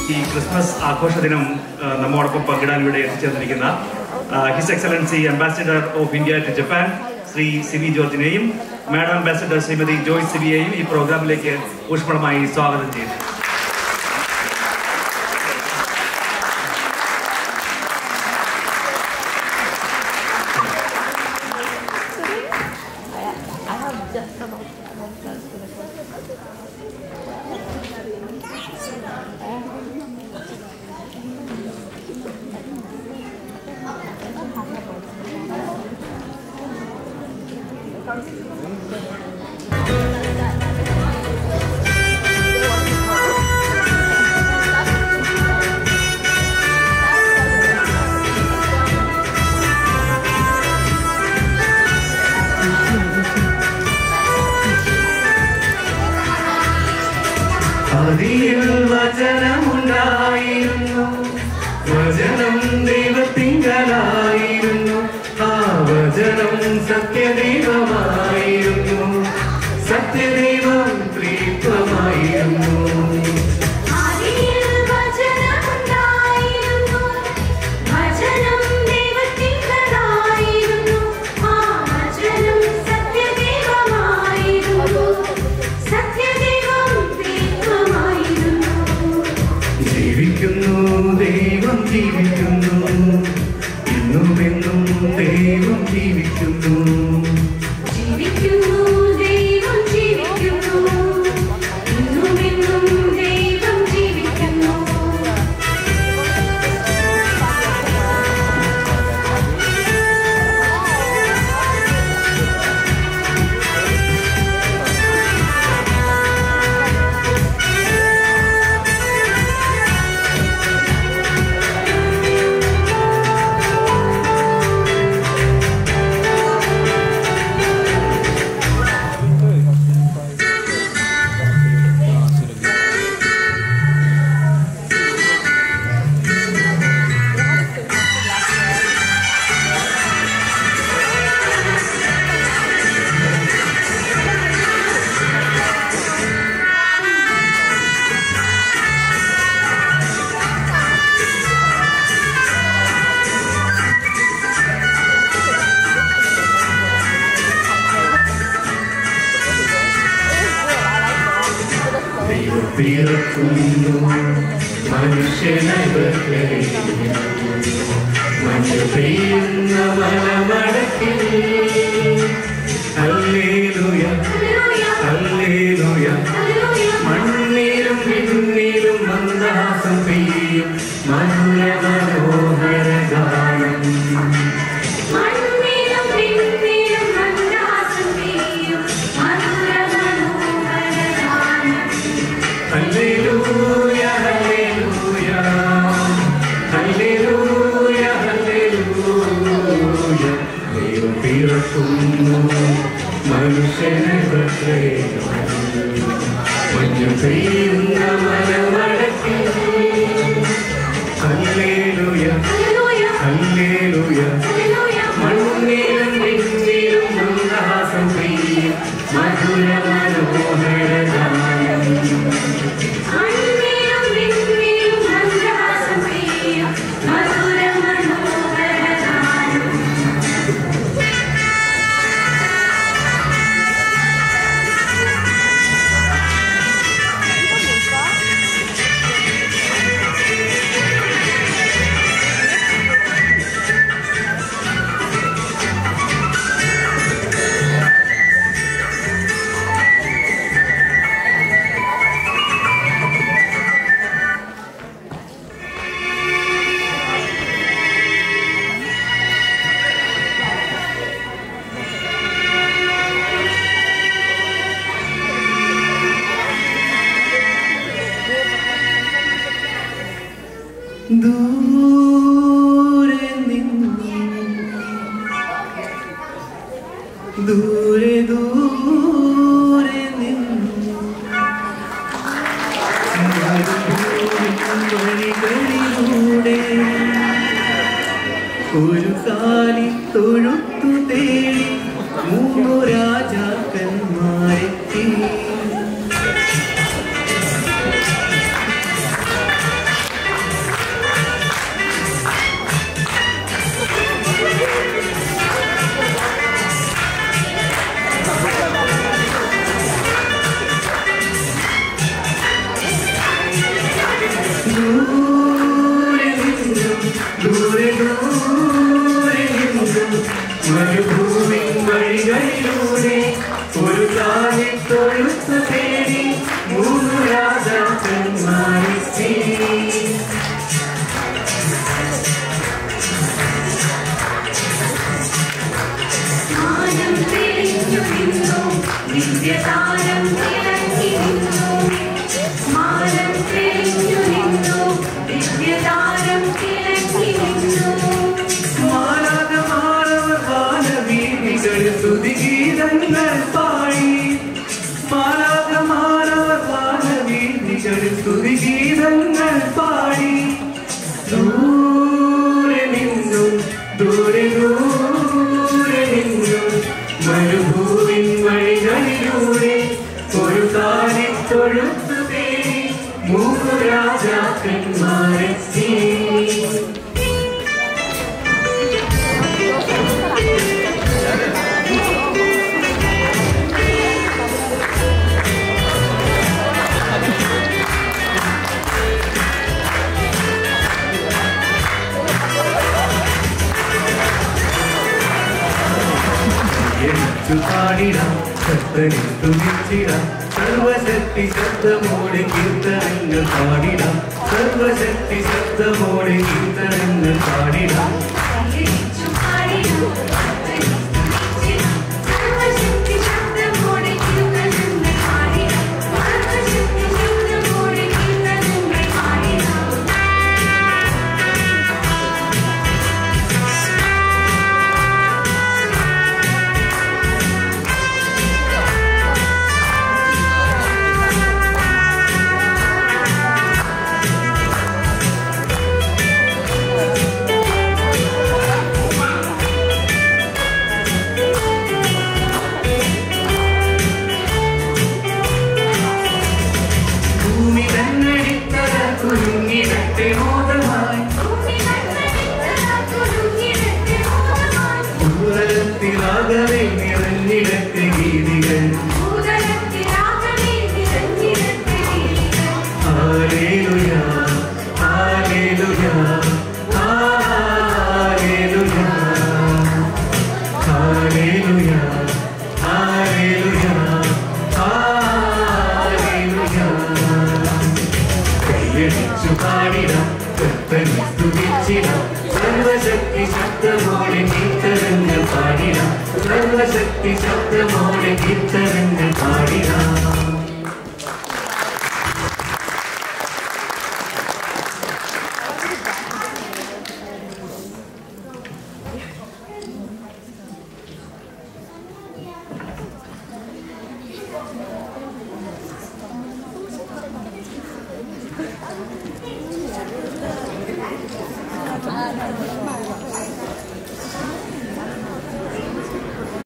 ഈ ക്രിസ്മസ് ആഘോഷ ദിനം ആ, നമ്മോടൊപ്പം പങ്കിടാൻ ഇവിടെ എത്തിച്ചേർന്നിരിക്കുന്ന his excellency ambassador of India to Japan Shri C V ജോർജിനെയും മാഡം അംബാസിഡർ ശ്രീമതി ജോയ് സിവിയെയും ഈ പ്രോഗ്രാമിലേക്ക് ഊഷ്മളമായി സ്വാഗതം ചെയ്യുന്നു I have just about one chance to record. അതിൽ വചനമുണ്ടായിരുന്നു വചനം ദൈവത്തിങ്കലായിരുന്നു ആ വചനം സത്യദൈവമായിരുന്നു സത്യദൈവം ത്രിത്വമായിരുന്നു ആദിയിൽ വചനമുണ്ടായിരുന്നു വചനം ദൈവത്തിങ്കലായിരുന്നു ആ വചനം സത്യദൈവമായിരുന്നു സത്യദൈവം ദൈവമായിരുന്നു ജീവിക്കുന്നു ദൈവം ജീവിക്കുന്നു ഇന്നും എന്നും ദൈവം ജീവിക്കുന്നു ജീവിക്കുന്നു ദൈവം ജീവിക്കുന്നു ഇന്നും എന്നും ദൈവം ജീവിക്കുന്നു ദൈവം പിറക്കുന്നു മനുഷ്യനെ മഞ്ഞ പെയ്യുന്ന മലമടക്കിൽ ഹല്ലേലൂയ ഹല്ലേലൂയ മണ്ണിലും പിന്നിലും മന്ദാസം പെയ്യും മധുര മനോഹര ഗാനം മണ്ണിലും പിന്നിലും മന്ദാസം പെയ്യും മധുര മനോഹര ഗാനം ഹല്ലേലൂയ ഹല്ലേലൂയ ഹല്ലേലൂയ ഹല്ലേലൂയ ദൈവം പിറക്കുന്നു മനുഷ്യനെ മഞ്ഞു പെയ്യുന്ന മലമടക്കിൽ ഹല്ലേലൂയ ഹല്ലേലൂയ ഹല്ലേലൂയ ഹല്ലേലൂയ മണ്ണിലും പിന്നിലും ഉല്ലാസം പെയ്യും മധുര മനോഹര ഗാനം മണ്ണിലും പിന്നിലും മന്ദാസം പെയ്യും മധുര മനോഹര ഗാനം ദൂരെ നിന്നു ദൂരെ ദൂരെ നിന്നു വഴികളിലൂടെ ഒരു കാലി തൊഴുത്തു തേടി മൂന്നു രാജാക്കന്മാരെത്തി തൊഴുത്തു തേടി മൂന്നു രാജാക്കന്മാരെത്തി മാനം തെളിഞ്ഞു നിന്നു ദിവ്യതാരം തിളങ്ങി നിന്നു മാനം തെളിഞ്ഞു നിന്നു ദിവ്യതാരം തിളങ്ങി നിന്നു മാലാകമാരവർ വാനവീതികൾ സ്തുതിഗീതങ്ങൾ പാടി മാലാകമാരവർ വാനവീതികൾ സ്തുതിഗീതങ്ങൾ പാടി ദൂരെ നിന്നും ദൂരെ ദൂരെ നിന്നും മരുഭൂവിൻ വഴികളിലൂടെ ഒരു കാലിത്തൊഴുത്തു തേടി മൂന്ന് രാജാക്കന്മാരെത്തി എനിക്കു പാടിടാം കത്തനിൽ തുതിച്ചിടാം സർവശക്തി ശബ്ദമോടെ കീർത്തനങ്ങൾ പാടിടാം സർവശക്തി ശബ്ദമോടെ കീർത്തനങ്ങൾ പാടിടാം കൈയടിച്ചു പാടിടും സർവശക്തി ശബ്ദമോടെ കീർത്തനങ്ങൾ പാടിടാം സർവശക്തി ശബ്ദമോടെ കീർത്തനങ്ങൾ പാടിടാം ഭൂമി തന്നടിത്തറ കുലുങ്ങിടത്തെ മോദമായി ഭൂമി കണ്ണടിത്തറ കുലുങ്ങിടത്തെ മോഹമായി ഭൂതലത്തിലാകവേ നിറഞ്ഞിടത്തെ ഗീതികൾ ഭൂതലത്തിലാകവേ നിറഞ്ഞിടത്തെ വീടുകൾ hallelujah hallelujah hallelujah hallelujah hallelujah hallelujah കൈയടിച്ചു പാടിടാം കർത്തനെ സ്തുതിച്ചിടാം സർവശക്തി ശബ്ദമോടെ കീർത്തനങ്ങൾ പാടിടാം സർവശക്തി ശബ്ദമോടെ കീർത്തനങ്ങൾ പാടിടാം 아,